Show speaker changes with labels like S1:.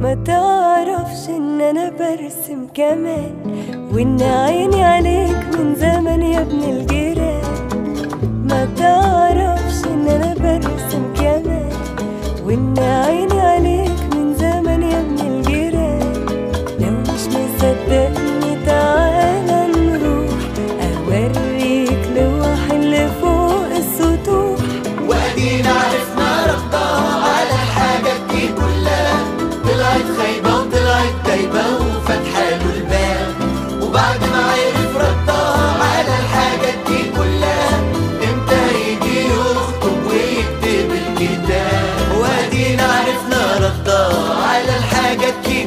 S1: ما تعرفش ان انا برسم كمان وان عيني عليك من زمن يا ابن الجيران ما تعرفش ان انا برسم كمان وان عيني عليك من زمن يا ابن الجيران لو مش مصدقني تعالى نروح اوريك لوح اللي فوق السطوح
S2: وادينا عرفنا ردها على الحاجات دي كلها طلعت خايبة وطلعت دايبة وفتحة له الباب وبعد ما